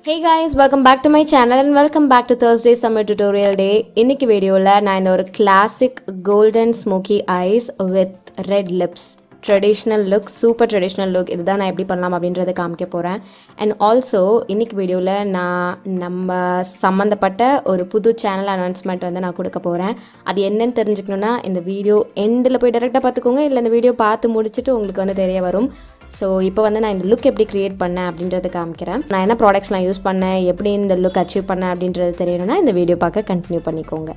hey guys welcome back to my channel and welcome back to Thursday summer tutorial day இன்னைக்கு வீடியோவில் நான் இந்த ஒரு classic golden smoky eyes with red lips traditional look super traditional look இதுதான் நான் எப்படி பண்ணலாம் அப்படின்றத காமிக்க போகிறேன் அண்ட் ஆல்சோ இன்னைக்கு வீடியோவில் நான் நம்ம சம்மந்தப்பட்ட ஒரு புது சேனல் அனௌன்ஸ்மெண்ட் வந்து நான் கொடுக்க போகிறேன் அது என்னன்னு தெரிஞ்சுக்கணுன்னா இந்த வீடியோ எண்டில் போய் டேரெக்டாக பார்த்துக்கோங்க இல்லை இந்த வீடியோ பார்த்து முடிச்சுட்டு உங்களுக்கு வந்து தெரிய வரும் ஸோ இப்போ வந்து நான் இந்த லுக் எப்படி க்ரியேட் பண்ணேன் அப்படின்றத காமிக்கிறேன் நான் என்ன ப்ராடக்ட்ஸ் நான் யூஸ் பண்ணேன் எப்படி இந்த லுக் அச்சீவ் பண்ணேன் அப்படின்றது தெரியணும்னா இந்த வீடியோ பார்க்க கண்டினியூ பண்ணிக்கோங்க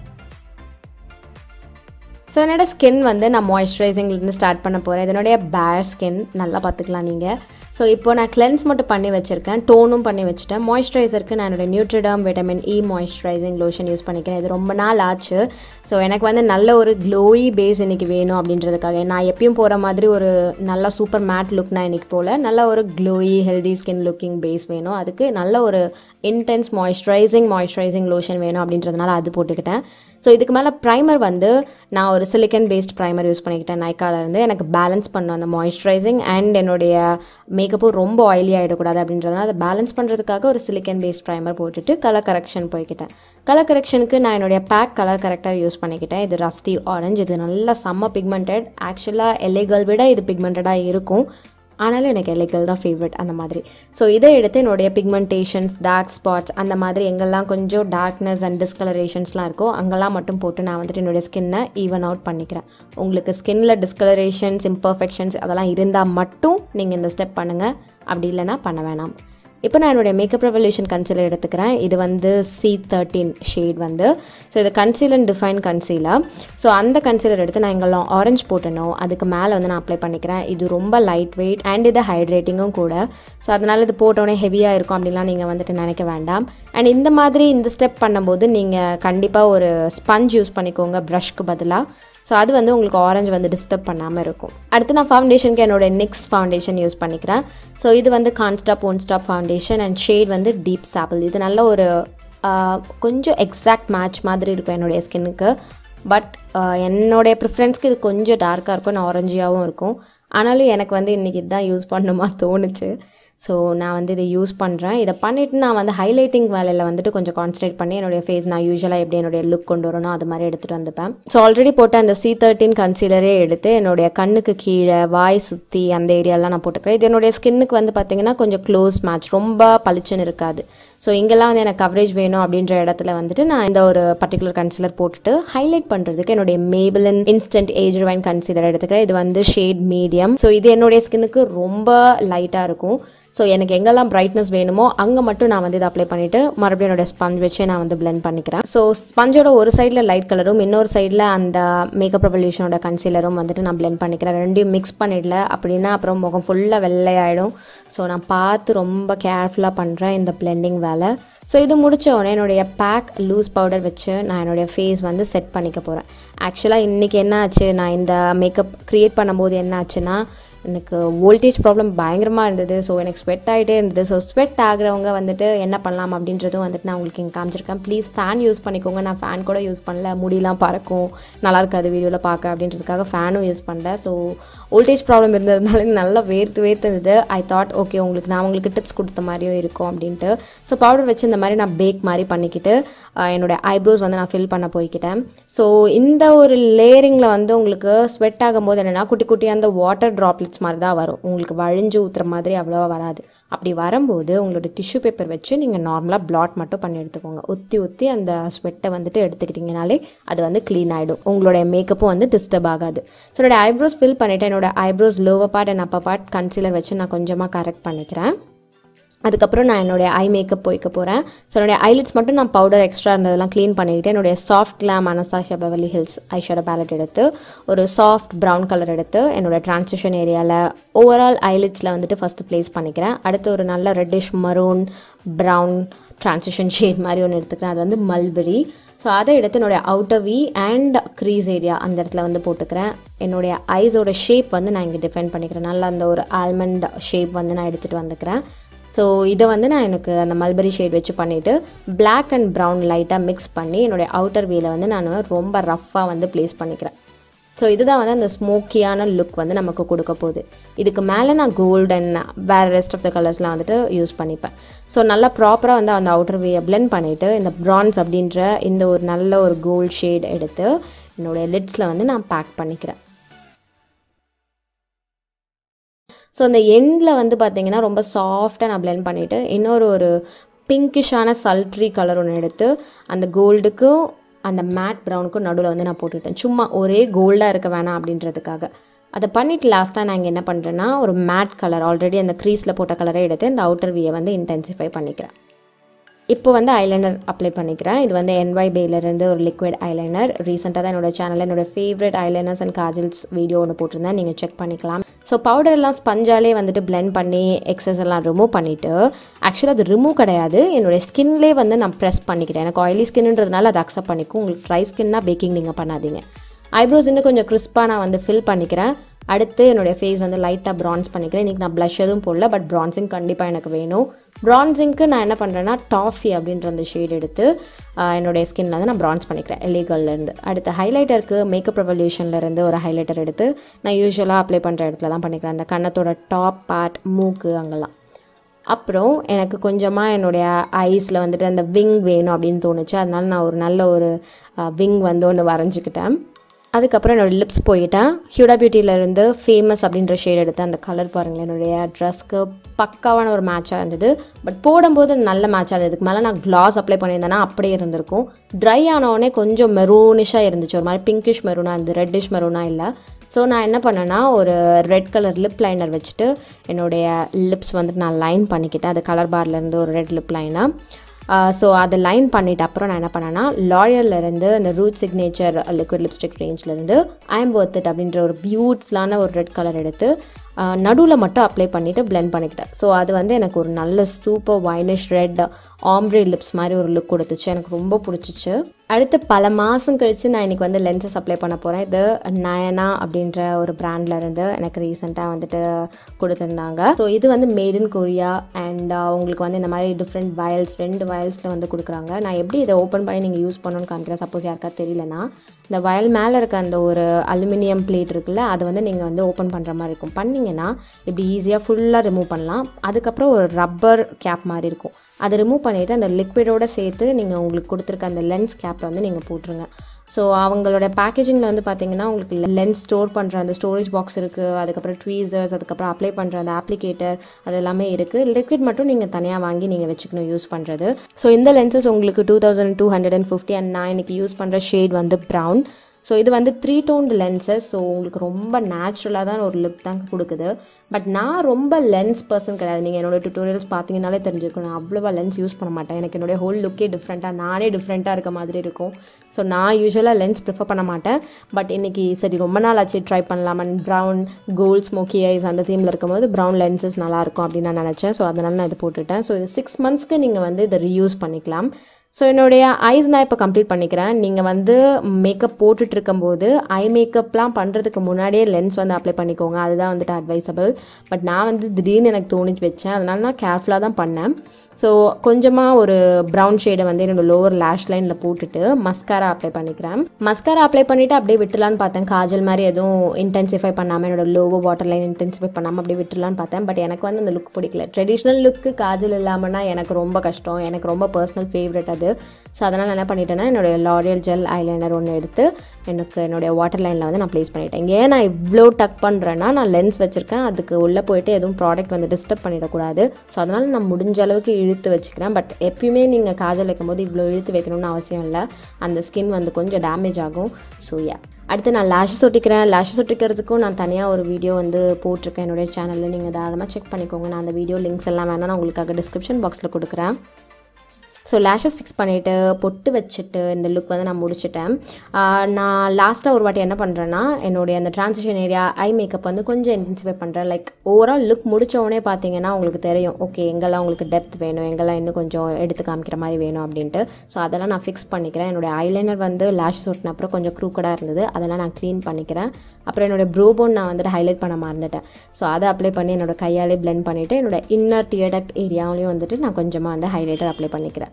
ஸோ என்னோட ஸ்கின் வந்து நான் மாய்ஸ்சரைசிங்லேருந்து ஸ்டார்ட் பண்ண போகிறேன் இதனுடைய பேர் ஸ்கின் நல்லா பார்த்துக்கலாம் நீங்கள் ஸோ இப்போ நான் கிளென்ஸ் மட்டும் பண்ணி வச்சுருக்கேன் டோனும் பண்ணி வச்சுட்டேன் மாய்ஸ்சரைசருக்கு நான் என்னோட நியூட்ரிடம் vitamin E moisturising lotion use பண்ணிக்கிறேன் இது ரொம்ப நாள் ஆச்சு ஸோ எனக்கு வந்து நல்ல ஒரு க்ளோயி பேஸ் இன்றைக்கி வேணும் அப்படின்றதுக்காக நான் எப்பயும் போகிற மாதிரி ஒரு நல்ல சூப்பர் மேட் லுக் நான் இன்றைக்கி போல் நல்ல ஒரு glowy healthy skin looking face வேணும் அதுக்கு நல்ல ஒரு இன்டென்ஸ் மாய்ஸ்சரைசிங் மாய்ஸ்சரைசிங் லோஷன் வேணும் அப்படின்றதுனால அது போட்டுக்கிட்டேன் ஸோ இதுக்கு மேலே ப்ரைமர் வந்து நான் ஒரு சிலிக்கன் பேஸ்ட் ப்ரைமர் யூஸ் பண்ணிக்கிட்டேன் நைக்காலேருந்து எனக்கு பேலன்ஸ் பண்ணும் அந்த மாய்ஸ்சரைசிங் அண்ட் என்னுடைய மேக்கப்பும் ரொம்ப ஆயிலி ஆகிடக்கூடாது அப்படின்றதுனால அதை பேலன்ஸ் பண்ணுறதுக்காக ஒரு சிலிக்கன் பேஸ்ட் ப்ரைமர் போட்டுட்டு கலர் கரெக்ஷன் போய்க்கிட்டேன் கலர் கரெக்ஷனுக்கு நான் என்னுடைய பேக் கலர் கரெக்டர் யூஸ் பண்ணிக்கிட்டேன் இது ரஸ்டி ஆரஞ்சு இது நல்லா செம்ம பிக்மெண்டட் ஆக்சுவலாக எல்லைகள் விட இது பிக்மெண்டடாக இருக்கும் ஆனாலும் எனக்கு எல்லைகள் தான் ஃபேவரட் அந்த மாதிரி ஸோ இதை எடுத்து என்னுடைய பிக்மெண்டேஷன்ஸ் டார்க் ஸ்பாட்ஸ் அந்த மாதிரி எங்கெல்லாம் கொஞ்சம் டார்க்னஸ் அண்ட் டிஸ்கலரேஷன்ஸ்லாம் இருக்கோ அங்கெல்லாம் மட்டும் போட்டு நான் வந்துட்டு என்னுடைய ஸ்கின்னை ஈவன் அவுட் பண்ணிக்கிறேன் உங்களுக்கு ஸ்கின்னில் டிஸ்கலரேஷன்ஸ் இம்பர்ஃபெக்ஷன்ஸ் அதெல்லாம் இருந்தால் மட்டும் நீங்கள் இந்த ஸ்டெப் பண்ணுங்கள் அப்படி இல்லைன்னா பண்ண வேணாம் இப்போ நான் என்னுடைய மேக்கப் ரெவல்யூஷன் கன்சீலர் எடுத்துக்கிறேன் இது வந்து சி தேர்ட்டீன் ஷேட் வந்து ஸோ இது கன்சீலர் டிஃபைன் கன்சீலர் ஸோ அந்த கன்சீலர் எடுத்து நான் எங்கெல்லாம் ஆரஞ்சு போட்டணும் அதுக்கு மேலே வந்து நான் அப்ளை பண்ணிக்கிறேன் இது ரொம்ப லைட் வெயிட் அண்ட் இது ஹைட்ரேட்டிங்கும் கூட ஸோ அதனால் இது போட்டோடனே ஹெவியாக இருக்கும் அப்படின்லாம் நீங்கள் வந்துட்டு நினைக்க வேண்டாம் அண்ட் இந்த மாதிரி இந்த ஸ்டெப் பண்ணும்போது நீங்கள் கண்டிப்பாக ஒரு ஸ்பஞ்ச் யூஸ் பண்ணிக்கோங்க ப்ரஷ்க்கு பதிலாக ஸோ அது வந்து உங்களுக்கு ஆரஞ்சு வந்து டிஸ்டர்ப் பண்ணாமல் இருக்கும் அடுத்து நான் ஃபவுண்டேஷனுக்கு என்னோட நெக்ஸ்ட் ஃபவுண்டேஷன் யூஸ் பண்ணிக்கிறேன் ஸோ இது வந்து கான்ஸ்டாப் one stop foundation and shade வந்து டீப் சாப்பிள் இது நல்ல ஒரு ஆஹ், கொஞ்சம் எக்ஸாக்ட் மேட்ச் மாதிரி இருக்கும் என்னுடைய ஸ்கின்னுக்கு பட் என்னுடைய ப்ரிஃபரன்ஸ்க்கு இது கொஞ்சம் டார்க்காக இருக்கும் நான் ஆரஞ்சியாகவும் இருக்கும் ஆனாலும் எனக்கு வந்து இன்றைக்கி இதுதான் யூஸ் பண்ணணுமா தோணுச்சு ஸோ நான் வந்து இதை யூஸ் பண்ணுறேன் இதை பண்ணிவிட்டு நான் வந்து ஹைலைட்டிங் வேலையில் வந்துட்டு கொஞ்சம் கான்சன்ட்ரேட் பண்ணி என்னுடைய ஃபேஸ் நான் யூஸ்வலாக எப்படி என்னுடைய லுக் கொண்டு வரணும் அது மாதிரி எடுத்துகிட்டு வந்துப்பேன் ஸோ ஆல்ரெடி போட்ட அந்த சி தேர்ட்டின் கன்சீலரே எடுத்து என்னுடைய கண்ணுக்கு கீழே வாய் சுற்றி அந்த ஏரியாலாம் நான் போட்டுக்கிறேன் இது என்னுடைய ஸ்கின்னுக்கு வந்து பார்த்திங்கன்னா கொஞ்சம் க்ளோஸ் மேட்ச் ரொம்ப பளிச்சுன்னு இருக்காது ஸோ இங்கெல்லாம் வந்து எனக்கு கவரேஜ் வேணும் அப்படின்ற இடத்துல வந்துட்டு நான் இந்த ஒரு பர்டிகுலர் கன்சிலர் போட்டுட்டு ஹைலைட் பண்ணுறதுக்கு என்னுடைய Maybelline instant age rewind concealer எடுத்துக்கிறேன் இது வந்து ஷேட் மீடியம் ஸோ இது என்னுடைய ஸ்கின்னுக்கு ரொம்ப லைட்டாக இருக்கும் ஸோ எனக்கு எங்கெல்லாம் பிரைட்னஸ் வேணுமோ அங்கே மட்டும் நான் வந்து இதை அப்ளை பண்ணிவிட்டு மறுபடியும் என்னோட ஸ்பஞ்ச் வச்சு நான் வந்து blend பண்ணிக்கிறேன் ஸோ ஸ்பஞ்சோட ஒரு சைடில் லைட் கலரும் இன்னொரு சைடில் அந்த மேக்கப் ரெவல்யூஷனோட கன்சீலரும் வந்துட்டு நான் blend பண்ணிக்கிறேன் ரெண்டையும் மிக்ஸ் பண்ணிடல அப்படின்னா அப்புறம் முகம் ஃபுல்லாக வெள்ளையாயிடும் ஸோ நான் பார்த்து ரொம்ப கேர்ஃபுல்லாக பண்ணுறேன் இந்த பிளெண்டிங் வேலை ஸோ இது முடிச்ச உடனே என்னுடைய பேக் லூஸ் பவுடர் வச்சு நான் என்னுடைய ஃபேஸ் வந்து செட் பண்ணிக்க போகிறேன் ஆக்சுவலாக இன்றைக்கி என்ன ஆச்சு நான் இந்த மேக்கப் க்ரியேட் பண்ணும்போது என்ன ஆச்சுன்னா எனக்கு வோல்டேஜ் ப்ராப்ளம் பயங்கரமாக இருந்தது ஸோ எனக்கு ஸ்வெட் ஆகிட்டே இருந்தது ஸோ ஸ்வெட் ஆகிறவங்க வந்துட்டு என்ன பண்ணலாம் அப்படின்றதும் வந்துட்டு நான் உங்களுக்கு இங்கே காமிச்சிருக்கேன் ப்ளீஸ் ஃபேன் யூஸ் பண்ணிக்கோங்க நான் ஃபேன் கூட யூஸ் பண்ணல முடியெல்லாம் பறக்கும் நல்லா இருக்காது வீடியோவில் பார்க்க அப்படின்றதுக்காக ஃபேனும் யூஸ் பண்ணல ஸோ வோல்டேஜ் ப்ராப்ளம் இருந்ததுனால நல்லா வேர்த்து வேர்த்து இருந்தது ஐ தாட் ஓகே உங்களுக்கு நான் உங்களுக்கு டிப்ஸ் கொடுத்த மாதிரியும் இருக்கும் அப்படின்ட்டு ஸோ பவுடர் வச்சு இந்த மாதிரி நான் பேக் மாதிரி பண்ணிக்கிட்டு ஆஹ், என்னோட ஐப்ரோஸ் வந்து நான் ஃபில் பண்ண போய்க்கிட்டேன் ஸோ இந்த ஒரு லேயரிங்கில் வந்து உங்களுக்கு ஸ்வெட் ஆகும்போது என்னென்னா குட்டி குட்டி அந்த வாட்டர் ட்ராப்லெட்ஸ் மாதிரி தான் வரும் உங்களுக்கு வழிஞ்சு ஊற்றுற மாதிரி அவ்வளோவா வராது அப்படி வரும்போது உங்களோட டிஷ்யூ பேப்பர் வச்சு நீங்கள் நார்மலாக பிளாட் மட்டும் பண்ணி எடுத்துக்கோங்க ஊற்றி ஊற்றி அந்த ஸ்வெட்டை வந்துட்டு எடுத்துக்கிட்டிங்கனாலே அது வந்து க்ளீன் ஆகிடும் உங்களுடைய மேக்கப்பும் வந்து டிஸ்டர்ப் ஆகாது ஸோ என்னோட ஐப்ரோஸ் ஃபில் பண்ணிவிட்டு என்னோட eyebrows lower part and upper part concealer வச்சு நான் கொஞ்சமாக கரெக்ட் பண்ணிக்கிறேன் அதுக்கப்புறம் நான் என்னுடைய ஐ மேக்கப் போய்க்க போகிறேன் ஸோ என்னுடைய ஐலிட்ஸ் மட்டும் நான் பவுடர் எக்ஸ்ட்ரா இருந்ததெல்லாம் க்ளீன் பண்ணிக்கிட்டு என்னுடைய soft glam Anastasia Beverly Hills ஐஷோட பேலட் எடுத்து ஒரு சாஃப்ட் ப்ரௌன் கலர் எடுத்து என்னோட டிரான்சிஷன் ஏரியாவில் ஓவரால் ஐலிட்ஸில் வந்துட்டு ஃபஸ்ட்டு ப்ளேஸ் பண்ணிக்கிறேன் அடுத்து ஒரு நல்ல reddish maroon brown transition shade மாதிரி ஒன்று எடுத்துக்கிறேன் அது வந்து மல்பெரி ஸோ அதை எடுத்து என்னுடைய outer V and crease area அந்த இடத்துல வந்து போட்டுக்கிறேன் என்னுடைய ஐஸோட ஷேப் வந்து நான் இங்கே டிஃபைன் பண்ணிக்கிறேன் நல்லா அந்த ஒரு ஆல்மண்ட் ஷேப் வந்து நான் எடுத்துகிட்டு வந்துக்கிறேன் ஸோ இதை வந்து நான் எனக்கு அந்த மல்பரி ஷேட் வச்சு பண்ணிவிட்டு Black அண்ட் ப்ரௌன் லைட்டாக மிக்ஸ் பண்ணி என்னுடைய அவுட்டர் வேல வந்து நான் ரொம்ப ரஃப்பாக வந்து ப்ளேஸ் பண்ணிக்கிறேன் ஸோ இதுதான் வந்து அந்த ஸ்மோக்கியான லுக் வந்து நமக்கு கொடுக்க போகுது இதுக்கு மேலே நான் கோல்டன் வேறு ரெஸ்ட் ஆஃப் த கலர்ஸ்லாம் வந்துட்டு யூஸ் பண்ணிப்பேன் ஸோ நல்லா ப்ராப்பராக வந்து அந்த அவுட்டர் வேயை blend பண்ணிவிட்டு இந்த ப்ரான்ஸ் அப்படின்ற இந்த ஒரு நல்ல ஒரு கோல்ட் ஷேட் எடுத்து என்னுடைய லிட்ஸில் வந்து நான் பேக் பண்ணிக்கிறேன் ஸோ அந்த எண்டில் வந்து பார்த்தீங்கன்னா ரொம்ப சாஃப்டாக நான் blend பண்ணிவிட்டு இன்னொரு ஒரு பிங்கிஷான சல்ட்ரி கலர் ஒன்று எடுத்து அந்த கோல்டுக்கும் அந்த மேட் ப்ரௌனுக்கும் நடுவில் வந்து நான் போட்டுட்டேன் சும்மா ஒரே கோல்டாக இருக்க வேணாம் அப்படின்றதுக்காக அதை பண்ணிவிட்டு லாஸ்ட்டாக நான் இங்கே என்ன பண்ணுறேன்னா ஒரு மேட் கலர் ஆல்ரெடி அந்த க்ரீஸில் போட்ட கலரை எடுத்து இந்த அவுட்டர் வியை வந்து இன்டென்சிஃபை பண்ணிக்கிறேன் இப்போ வந்து ஐலைனர் அப்ளை பண்ணிக்கிறேன் இது வந்து என்ஒய் பேலேருந்து ஒரு லிக்விட் ஐலைனர் ரீசெண்டாக தான் என்னோட சேனலில் என்னோட favourite eyeliners and kajals video ஒன்று போட்டிருந்தேன் நீங்கள் செக் பண்ணிக்கலாம் ஸோ பவுடர் எல்லாம் ஸ்பஞ்சாலே வந்துட்டு blend பண்ணி எக்ஸஸ் எல்லாம் ரிமூவ் பண்ணிவிட்டு ஆக்சுவலாக அது ரிமூவ் கிடையாது என்னோட ஸ்கின்லே வந்து நான் ப்ரெஸ் பண்ணிக்கிட்டேன் எனக்கு ஆயிலி ஸ்கின்ன்றதுனால அதை அக்செப்ட் பண்ணிக்கும் உங்களுக்கு ட்ரை ஸ்கின்னா பேக்கிங் நீங்கள் பண்ணாதீங்க ஐப்ரோஸ் இன்னும் கொஞ்சம் கிறிஸ்பாக நான் வந்து ஃபில் பண்ணிக்கிறேன் அடுத்து என்னுடைய ஃபேஸ் வந்து லைட்டாக ப்ரான்ஸ் பண்ணிக்கிறேன் இன்றைக்கி நான் ப்ளஷ் எதுவும் போடல பட் ப்ரான்சிங் கண்டிப்பாக எனக்கு வேணும் ப்ரான்சிங்க்கு நான் என்ன பண்ணுறேன்னா டாஃபி அப்படின்ற அந்த ஷேட் எடுத்து ஆஹ், என்னுடைய ஸ்கின்ல வந்து நான் ப்ரான்ஸ் பண்ணிக்கிறேன் எலிகல்லேருந்து அடுத்து ஹைலைட்டருக்கு மேக்கப் ரெவல்யூஷன்லேருந்து ஒரு ஹைலைட்டர் எடுத்து நான் யூஸ்வலாக அப்ளை பண்ணுற இடத்துல தான் பண்ணிக்கிறேன் அந்த கன்னத்தோட டாப் பார்ட் மூக்கு அங்கெல்லாம் அப்புறம் எனக்கு கொஞ்சமாக என்னுடைய ஐஸில் வந்துட்டு அந்த விங் வேணும் அப்படின்னு தோணுச்சு அதனால நான் ஒரு நல்ல ஒரு விங் வந்து ஒன்று வரைஞ்சிக்கிட்டேன் அதுக்கப்புறம் என்னோடய லிப்ஸ் போயிட்டேன் ஹியூடா பியூட்டியிலேருந்து ஃபேமஸ் அப்படின்ற ஷேட் எடுத்து அந்த கலர் பாருங்களேன் என்னுடைய ட்ரெஸ்க்கு பக்காவான ஒரு மேட்சாக இருந்தது பட் போடும்போது நல்ல மேட்சாக இருந்தது இதுக்கு மேலே நான் கிளாஸ் அப்ளை பண்ணியிருந்தேன்னா அப்படியே இருந்திருக்கும் ட்ரை ஆனவுடனே கொஞ்சம் மெரூனிஷாக இருந்துச்சு ஒரு மாதிரி பிங்கிஷ் மெரூனாக இருந்து ரெட்டிஷ் மெரூனாக இல்லை ஸோ நான் என்ன பண்ணேன்னா ஒரு ரெட் கலர் லிப் லைனர் வச்சுட்டு என்னுடைய லிப்ஸ் வந்துட்டு நான் லைன் பண்ணிக்கிட்டேன் அது கலர் பார்லேருந்து ஒரு ரெட் லிப் லைனாக ஸோ அதை லைன் பண்ணிட்ட அப்புறம் நான் என்ன பண்ணேன்னா L'Oreal-ல இருந்து அந்த ரூட் சிக்னேச்சர் லிக்விட் லிப்ஸ்டிக் ரேஞ்சிலேருந்து ஐ எம் ஒர்த் இட் அப்படின்ற ஒரு பியூட்டிஃபுல்லான ஒரு ரெட் கலர் எடுத்து நடுவில் மட்டும் அப்ளை பண்ணிவிட்டு blend பண்ணிக்கிட்டேன் ஸோ அது வந்து எனக்கு ஒரு நல்ல super winish red ombre lips மாதிரி ஒரு லுக் கொடுத்துச்சு எனக்கு ரொம்ப பிடிச்சிச்சு அடுத்து பல மாதம் கழித்து நான் இன்றைக்கி வந்து லென்சஸ் அப்ளை பண்ண போகிறேன் இது நயனா அப்படின்ற ஒரு பிராண்ட்ல இருந்து எனக்கு ரீசெண்டாக வந்துட்டு கொடுத்துருந்தாங்க ஸோ இது வந்து மேட் இன் கொரியா அண்ட் உங்களுக்கு வந்து இந்த மாதிரி டிஃப்ரெண்ட் வயல்ஸ் ரெண்டு வயல்ஸில் வந்து கொடுக்குறாங்க நான் எப்படி இதை ஓப்பன் பண்ணி நீங்கள் யூஸ் பண்ணணும்னு காமிக்கிறேன் சப்போஸ் யாருக்கா தெரியலனா இந்த வயல் மேலே இருக்க அந்த ஒரு அலுமினியம் பிளேட் இருக்குல்ல அதை வந்து நீங்கள் வந்து ஓப்பன் பண்ணுற மாதிரி இருக்கும் பண்ணிங்கன்னா இப்படி ஈஸியாக ஃபுல்லாக ரிமூவ் பண்ணலாம் அதுக்கப்புறம் ஒரு ரப்பர் கேப் மாதிரி இருக்கும் அதை ரிமூவ் பண்ணிவிட்டு அந்த லிக்விடோட சேர்த்து நீங்கள் உங்களுக்கு கொடுத்துருக்க அந்த லென்ஸ் கேப்பில் வந்து நீங்கள் போட்டுருங்க ஸோ அவங்களோட பேக்கேஜிங்கில் வந்து பார்த்தீங்கன்னா உங்களுக்கு லென்ஸ் ஸ்டோர் பண்ணுற அந்த ஸ்டோரேஜ் பாக்ஸ் இருக்குது அதுக்கப்புறம் ட்வீசர்ஸ் அதுக்கப்புறம் அப்ளை பண்ணுற அந்த அப்ளிகேட்டர் அது எல்லாமே இருக்குது லிக்விட் மட்டும் நீங்கள் தனியாக வாங்கி நீங்கள் வச்சுக்கணும் யூஸ் பண்ணுறது ஸோ இந்த லென்சஸ் உங்களுக்கு two thousand two hundred and fifty and நான் இன்னைக்கு யூஸ் பண்ணுற ஷேட் வந்து ப்ரௌன் ஸோ இது வந்து த்ரீ டோன்டு லென்சஸ் ஸோ உங்களுக்கு ரொம்ப நேச்சுரலாக தான் ஒரு லுக் தான் கொடுக்குது பட் நான் ரொம்ப லென்ஸ் பர்சன் கிடையாது நீங்கள் என்னோட டுட்டோரியல்ஸ் பார்த்தீங்கனாலே தெரிஞ்சிருக்கும் நான் அவ்வளோவா லென்ஸ் யூஸ் பண்ண மாட்டேன் எனக்கு என்னுடைய ஹோல் லுக்கே டிஃப்ரெண்ட்டாக நானே டிஃப்ரெண்ட்டாக இருக்க மாதிரி இருக்கும் ஸோ நான் யூஸ்வலாக லென்ஸ் ப்ரிஃபர் பண்ண மாட்டேன் பட் இன்னைக்கு சரி ரொம்ப நாள் ஆச்சு ட்ரை பண்ணலாம் and brown gold smoky eyes அந்த தீமில் இருக்கும்போது ப்ரௌன் லென்சஸ் நல்லாயிருக்கும் அப்படின்னு நான் நினச்சேன் ஸோ அதனால நான் இதை போட்டுட்டேன் ஸோ இது சிக்ஸ் மந்த்ஸ்க்கு நீங்கள் வந்து இதை ரீயூஸ் பண்ணிக்கலாம் ஸோ என்னுடைய ஐஸ் நான் இப்போ கம்ப்ளீட் பண்ணிக்கிறேன் நீங்கள் வந்து மேக்கப் போட்டுட்டு இருக்கும்போது ஐ மேக்கப்லாம் பண்ணுறதுக்கு முன்னாடியே லென்ஸ் வந்து அப்ளை பண்ணிக்கோங்க அதுதான் வந்துட்டு அட்வைசபிள் பட் நான் வந்து திடீர்னு எனக்கு தோணிச்சு வச்சேன் அதனால நான் கேர்ஃபுல்லாக தான் பண்ணேன் ஸோ கொஞ்சமாக ஒரு ப்ரௌன் ஷேடை வந்து என்னோட லோவர் லேஷ் லைனில் போட்டுட்டு மஸ்காரா அப்ளை பண்ணிக்கிறேன் மஸ்காரா அப்ளை பண்ணிவிட்டு அப்படியே விட்டுலான்னு பார்த்தேன் காஜல் மாதிரி எதுவும் இன்டென்சிஃபை பண்ணாமல் என்னோட லோவோ வாட்டர் லைன் இன்டென்சிஃபை பண்ணாமல் அப்படியே விட்டுலான்னு பார்த்தேன் பட் எனக்கு வந்து அந்த லுக் பிடிக்கல ட்ரெடிஷ்னல் லுக்கு காஜல் இல்லாமல்னா எனக்கு ரொம்ப கஷ்டம் எனக்கு ரொம்ப பர்சனல் ஃபேவரட் அது ஸோ அதனால் என்ன பண்ணிட்டேன்னா என்னுடைய லாரியல் ஜெல் ஐலைனர் ஒன்று எடுத்து எனக்கு என்னுடைய வாட்டர் லைனில் வந்து நான் ப்ளேஸ் பண்ணிட்டேன் ஏன் நான் இவ்வளோ டக் பண்ணுறேன்னா நான் லென்ஸ் வச்சுருக்கேன் அதுக்கு உள்ளே போயிட்டு எதுவும் ப்ராடக்ட் வந்து டிஸ்டர்ப் பண்ணிடக்கூடாது ஸோ அதனால் நான் முடிஞ்ச அளவுக்கு இழுத்து வச்சுக்கிறேன் பட் எப்பயுமே நீங்கள் காஜல் வைக்கும்போது இவ்வளோ இழுத்து வைக்கணும்னு அவசியம் இல்லை அந்த ஸ்கின் வந்து கொஞ்சம் டேமேஜ் ஆகும் ஸோ யா அடுத்து நான் லேஷஸ் ஒட்டிக்கிறேன் லேஷஸ் ஒட்டிக்கிறதுக்கும் நான் தனியாக ஒரு வீடியோ வந்து போட்டிருக்கேன் என்னுடைய சேனலில் நீங்கள் தாராளமாக செக் பண்ணிக்கோங்க நான் அந்த வீடியோ லிங்க்ஸ் எல்லாம் வேணால் நான் உங்களுக்காக டிஸ்கிரிப்ஷன் பாக்ஸில் கொடுக்குறேன் ஸோ லேஷஸ் ஃபிக்ஸ் பண்ணிவிட்டு பொட்டு வச்சுட்டு இந்த லுக் வந்து நான் முடிச்சிட்டேன் ஆஹ் நான் லாஸ்ட்டாக ஒரு வாட்டி என்ன பண்ணுறேன்னா என்னுடைய அந்த ட்ரான்சிஷன் ஏரியா ஐ மேக்கப் வந்து கொஞ்சம் இன்டென்சிஃபை பண்ணுறேன் லைக் ஓவரால் லுக் முடிச்ச உடனே பார்த்தீங்கன்னா உங்களுக்கு தெரியும் ஓகே எங்கெல்லாம் உங்களுக்கு டெப்த் வேணும் எங்கெல்லாம் இன்னும் கொஞ்சம் எடுத்து காமிக்கிற மாதிரி வேணும் அப்படின்ட்டு ஸோ அதெல்லாம் நான் ஃபிக்ஸ் பண்ணிக்கிறேன் என்னுடைய ஐலைனர் வந்து லேஷஸ் ஒட்டின அப்புறம் கொஞ்சம் க்ரூக்கடாக இருந்தது அதெல்லாம் நான் க்ளீன் பண்ணிக்கிறேன் அப்புறம் என்னோட ப்ரோபோன் நான் வந்துட்டு ஹைலைட் பண்ண மறந்துட்டேன் ஸோ அதை அப்ளை பண்ணி என்னோட கையாலே blend பண்ணிவிட்டு என்னோட இன்னர் டியடக்ட் ஏரியாவிலையும் வந்துட்டு நான் கொஞ்சமாக வந்து ஹைலைட்டர் அப்ளை பண்ணிக்கிறேன்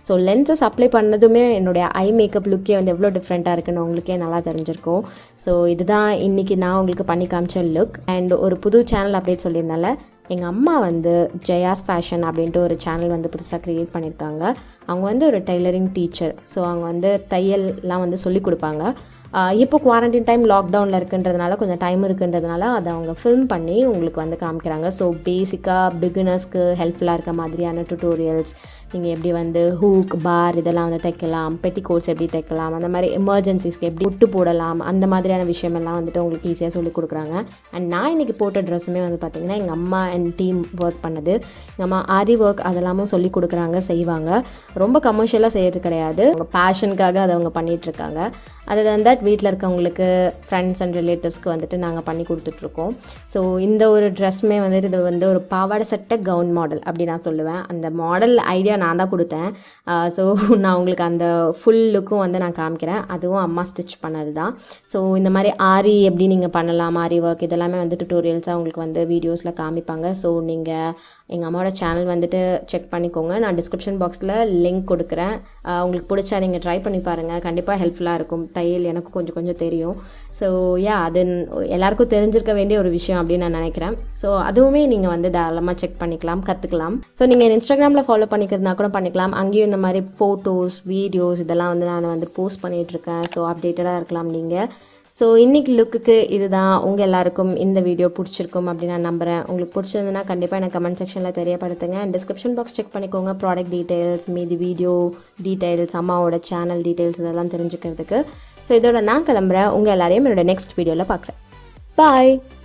ஸோ லென்சஸ் அப்ளை பண்ணதுமே என்னுடைய ஐ மேக்கப் லுக்கே வந்து எவ்வளோ டிஃப்ரெண்ட்டாக இருக்குன்னு உங்களுக்கே நல்லா தெரிஞ்சிருக்கும் ஸோ இதுதான் இன்றைக்கி நான் உங்களுக்கு பண்ணி காமிச்ச லுக் அண்ட் ஒரு புது சேனல் அப்டேட் சொல்லியிருந்தால எங்கள் அம்மா வந்து ஜெயாஸ் ஃபேஷன் அப்படின்ட்டு ஒரு சேனல் வந்து புதுசாக க்ரியேட் பண்ணியிருக்காங்க அவங்க வந்து ஒரு டெய்லரிங் டீச்சர் ஸோ அவங்க வந்து தையல்லாம் வந்து சொல்லி கொடுப்பாங்க ஆஹ் இப்போ குவாரண்டைன் டைம் லாக்டவுனில் இருக்குன்றதுனால கொஞ்சம் டைம் இருக்குன்றதுனால அதை அவங்க ஃபில்ம் பண்ணி உங்களுக்கு வந்து காமிக்கிறாங்க ஸோ பேசிக்காக பிகினர்ஸ்க்கு ஹெல்ப்ஃபுல்லாக இருக்க மாதிரியான டுட்டோரியல்ஸ் நீங்கள் எப்படி வந்து ஹூக் பார் இதெல்லாம் வந்து தைக்கலாம் பெட்டி கோட்ஸ் எப்படி தைக்கலாம் அந்த மாதிரி எமர்ஜென்சிஸ்க்கு எப்படி விட்டு போடலாம் அந்த மாதிரியான விஷயமெல்லாம் வந்துட்டு உங்களுக்கு ஈஸியாக சொல்லி கொடுக்குறாங்க அண்ட் நான் இன்றைக்கி போட்ட ட்ரெஸ்ஸுமே வந்து பார்த்திங்கன்னா எங்கள் அம்மா அண்ட் டீம் ஒர்க் பண்ணது எங்கள் அம்மா ஆரி ஒர்க் அதெல்லாமும் சொல்லி கொடுக்குறாங்க செய்வாங்க ரொம்ப கமர்ஷியலாக செய்கிறது கிடையாது அவங்க பேஷனுக்காக அதை அவங்க பண்ணிகிட்ருக்காங்க அது தன் தட் வீட்டில் இருக்கவங்களுக்கு ஃப்ரெண்ட்ஸ் அண்ட் ரிலேட்டிவ்ஸ்க்கு வந்துட்டு நாங்கள் பண்ணி கொடுத்துட்ருக்கோம் ஸோ இந்த ஒரு ட்ரெஸ்ஸுமே வந்துட்டு இது வந்து ஒரு பாவாடை சட்டை கவுன் மாடல் அப்படி நான் சொல்லுவேன் அந்த மாடல் ஐடியா நான் தான் கொடுத்தேன் ஸோ நான் உங்களுக்கு அந்த ஃபுல் லுக்கும் வந்து நான் காமிக்கிறேன் அதுவும் அம்மா ஸ்டிச் பண்ணது தான் ஸோ இந்த மாதிரி ஆரி எப்படி நீங்கள் பண்ணலாம் ஆரி ஒர்க் இதெல்லாமே வந்து டுட்டோரியல்ஸாக உங்களுக்கு வந்து வீடியோஸில் காமிப்பாங்க ஸோ நீங்கள் எங்கள் அம்மாவோட சேனல் வந்துட்டு செக் பண்ணிக்கோங்க நான் டிஸ்கிரிப்ஷன் பாக்ஸில் லிங்க் கொடுக்குறேன் ஆஹ் உங்களுக்கு பிடிச்சா நீங்கள் ட்ரை பண்ணி பாருங்கள் கண்டிப்பாக ஹெல்ப்ஃபுல்லாக இருக்கும் தையல் எனக்கு கொஞ்சம் கொஞ்சம் தெரியும் ஸோ யா அது எல்லாருக்கும் தெரிஞ்சிருக்க வேண்டிய ஒரு விஷயம் அப்படின்னு நான் நினைக்கிறேன் ஸோ அதுவுமே நீங்கள் வந்து தாராளமாக செக் பண்ணிக்கலாம் கற்றுக்கலாம் ஸோ நீங்கள் இன்ஸ்டாகிராமில் ஃபாலோ பண்ணிக்கிறதுனா கூட பண்ணிக்கலாம் அங்கேயும் இந்த மாதிரி ஃபோட்டோஸ் வீடியோஸ் இதெல்லாம் வந்து நான் வந்து போஸ்ட் பண்ணிகிட்ருக்கேன் ஸோ அப்டேட்டடாக இருக்கலாம் நீங்கள் ஸோ இன்றைக்கி லுக்குக்கு இதுதான் உங்கள் எல்லாருக்கும் இந்த வீடியோ பிடிச்சிருக்கும் அப்படின்னு நான் நம்புகிறேன் உங்களுக்கு பிடிச்சிருந்ததுன்னா கண்டிப்பாக எனக்கு கமெண்ட் செக்ஷனில் தெரியப்படுத்துங்க அண்ட் டிஸ்கிரிப்ஷன் பாக்ஸ் செக் பண்ணிக்கோங்க ப்ராடக்ட் டீட்டெயில்ஸ் மீதி வீடியோ டீட்டெயில்ஸ் அம்மாவோட சேனல் டீட்டெயில்ஸ் இதெல்லாம் தெரிஞ்சுக்கிறதுக்கு ஸோ இதோட நான் கிளம்புறேன் உங்கள் எல்லாரையும் என்னோட நெக்ஸ்ட் வீடியோவில் பார்க்குறேன் பாய்